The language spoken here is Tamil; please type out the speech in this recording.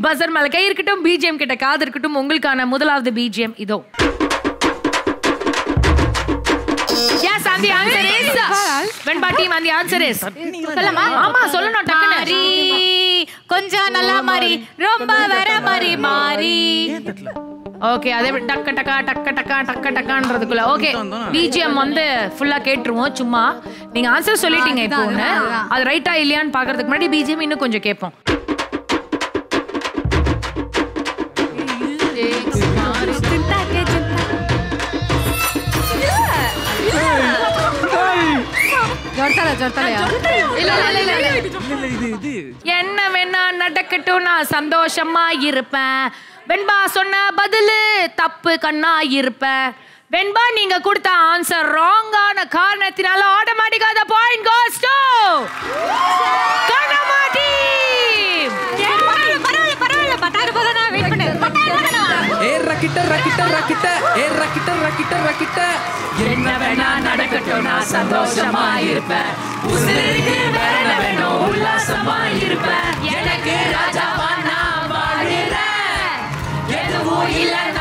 பசர் மேல கை இருக்கட்டும் பிஜிஎம் கிட்ட காது இருக்கட்டும் உங்களுக்கான முதலாவது பிஜிஎம் இதோ Yes, and the answer is Venba team and the answer is சொல்லமா ஆமா சொல்லணும் டக்குனு மாறி கொஞ்சம் நல்லா மாறி ரொம்ப வர மாதிரி மாறி ஓகே அதே மாதிரி டக்க டக்கா டக்க டக்கா டக்க டக்கான்றதுக்குள்ள ஓகே பிஜிஎம் வந்து ஃபுல்லா கேட்டுருவோம் சும்மா நீங்க ஆன்சர் சொல்லிட்டீங்க இப்போ ஒண்ணு அது ரைட்டா இல்லையான்னு பாக்குறதுக்கு முன்னாடி பிஜிஎம் இன்னும் கொஞ்சம் கேட்போம் ஜொர்த்தல ஜொர்த்தலையா என்ன வேணா நடக்கட்டும் நான் சந்தோஷமா இருப்பேன் வெண்பா சொன்ன பதிலு தப்பு கண்ணா இருப்பேன் வெண்பா நீங்க கொடுத்த ஆன்சர் ராங்கான காரணத்தினால ஆட்டோமேட்டிக்கா the point goes to Kannamma team. பரவாயில்ல பரவாயில்ல பத்தாயிரம் ரூபாய் தான் வெயிட் பண்ணு பத்தாயிரம் ரூபாய் தானா? ஏ ரக்கிட்ட ரக்கிட்ட ரக்கிட்ட ஏ ரக்கிட்ட ரக்கிட்ட ரக்கிட்ட என்ன வேணா நடக்கட்டும் நான் சந்தோஷமா இருப்பேன் உசிருக்கு வேற என்ன வேணும் உல்லாசமா இருப்பேன் எனக்கு ராஜாவா நான் வாழுறேன் எதுவும் இல்ல